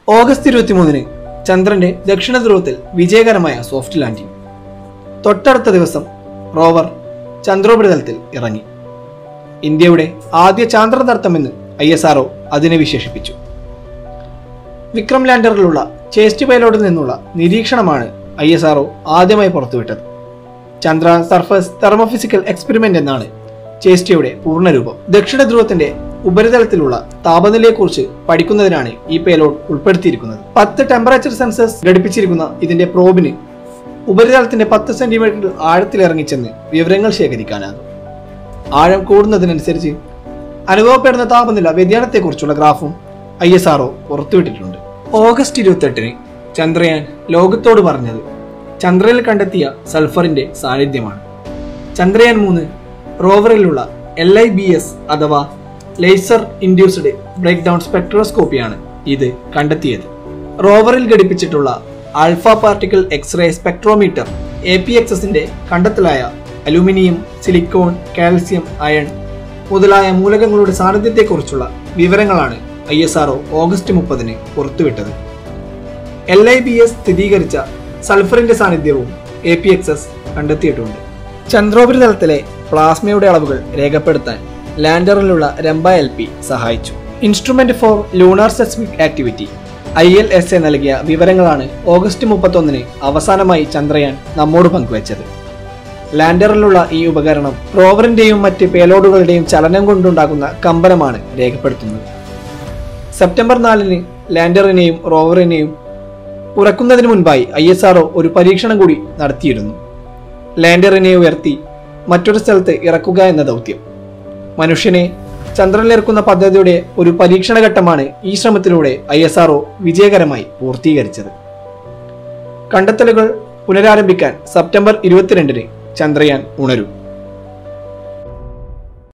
August ഇരുപത്തിമൂന്നിന് ചന്ദ്രന്റെ ദക്ഷിണ ധ്രുവത്തിൽ വിജയകരമായ സോഫ്റ്റ് ലാൻഡിംഗ് തൊട്ടടുത്ത ദിവസം റോവർ ചന്ദ്രോപരിതലത്തിൽ ഇറങ്ങി ഇന്ത്യയുടെ ആദ്യ ചാന്ദ്ര നടത്തമെന്ന് ഐ എസ് ആർഒ അതിനെ വിശേഷിപ്പിച്ചു വിക്രം ലാൻഡറിലുള്ള ചേസ്റ്റ് പൈലോട്ടിൽ നിന്നുള്ള നിരീക്ഷണമാണ് ഐ എസ് ആർഒ ആദ്യമായി പുറത്തുവിട്ടത് ചന്ദ്ര സർഫസ് തെർമോഫിസിക്കൽ എക്സ്പെരിമെന്റ് എന്നാണ് ചേസ്റ്റയുടെ പൂർണ്ണരൂപം ദക്ഷിണ ധ്രുവത്തിന്റെ ഉപരിതലത്തിലുള്ള താപനിലയെക്കുറിച്ച് പഠിക്കുന്നതിനാണ് ഈ പേലോഡ് ഉൾപ്പെടുത്തിയിരിക്കുന്നത് പത്ത് ടെമ്പറേച്ചർ സെൻസേഴ്സ് ഘടിപ്പിച്ചിരിക്കുന്ന ഇതിന്റെ പ്രോബിന് ഉപരിതലത്തിന്റെ പത്ത് സെന്റിമീറ്റർ ആഴത്തിൽ ഇറങ്ങിച്ചെന്ന് വിവരങ്ങൾ ശേഖരിക്കാനാകും ആഴം കൂടുന്നതിനനുസരിച്ച് അനുഭവപ്പെടുന്ന താപനില വ്യതിയാനത്തെക്കുറിച്ചുള്ള ഗ്രാഫും ഐ എസ് ആർഒ പുറത്തുവിട്ടിട്ടുണ്ട് ഓഗസ്റ്റ് ഇരുപത്തെട്ടിന് ചന്ദ്രയാൻ ലോകത്തോട് പറഞ്ഞത് ചന്ദ്രനിൽ കണ്ടെത്തിയ സൾഫറിന്റെ സാന്നിധ്യമാണ് ചന്ദ്രയാൻ മൂന്ന് റോവറിലുള്ള എൽ ഐ ബി എസ് അഥവാ ലേസർ ഇൻഡ്യൂസ്ഡ് ബ്രേക്ക് ഡൗൺ സ്പെക്ട്രോസ്കോപ്പിയാണ് ഇത് കണ്ടെത്തിയത് റോവറിൽ ഘടിപ്പിച്ചിട്ടുള്ള alpha particle X ray spectrometer A P X എസിന്റെ കണ്ടെത്തലായ അലുമിനിയം സിലിക്കോൺ കാൽസ്യം അയൺ മുതലായ മൂലകങ്ങളുടെ സാന്നിധ്യത്തെക്കുറിച്ചുള്ള വിവരങ്ങളാണ് ഐ എസ് ആർഒ ഓഗസ്റ്റ് മുപ്പതിന് പുറത്തുവിട്ടത് എൽ ഐ ബി എസ് സ്ഥിരീകരിച്ച സൾഫറിന്റെ സാന്നിധ്യവും എ പി എക്സ് എസ് കണ്ടെത്തിയിട്ടുണ്ട് ചന്ദ്രോപരിതലത്തിലെ പ്ലാസ്മയുടെ അളവുകൾ രേഖപ്പെടുത്താൻ ലാൻഡറിലുള്ള രംബ എൽ പി സഹായിച്ചു instrument for lunar seismic activity I L S A നൽകിയ വിവരങ്ങളാണ് ഓഗസ്റ്റ് മുപ്പത്തൊന്നിന് അവസാനമായി ചന്ദ്രയാൻ നമ്മോട് പങ്കുവച്ചത് ലാൻഡറിലുള്ള ഈ ഉപകരണം റോവറിന്റെയും മറ്റ് പേലോഡുകളുടെയും ചലനം കൊണ്ടുണ്ടാകുന്ന കമ്പനമാണ് രേഖപ്പെടുത്തുന്നത് സെപ്റ്റംബർ നാലിന് ലാൻഡറിനെയും റോവറിനെയും ഉറക്കുന്നതിന് മുൻപായി ഐ എസ് ആർഒ ഒരു പരീക്ഷണം കൂടി നടത്തിയിരുന്നു ലാൻഡറിനെ ഉയർത്തി മറ്റൊരു സ്ഥലത്ത് ഇറക്കുക എന്ന ദൗത്യം മനുഷ്യനെ ചന്ദ്രനിലിറക്കുന്ന പദ്ധതിയുടെ ഒരു പരീക്ഷണ ഘട്ടമാണ് ഈ ശ്രമത്തിലൂടെ ഐ എസ് ആർഒ വിജയകരമായി പൂർത്തീകരിച്ചത് കണ്ടെത്തലുകൾ പുനരാരംഭിക്കാൻ സെപ്റ്റംബർ ഇരുപത്തിരണ്ടിന് ചന്ദ്രയാൻ ഉണരും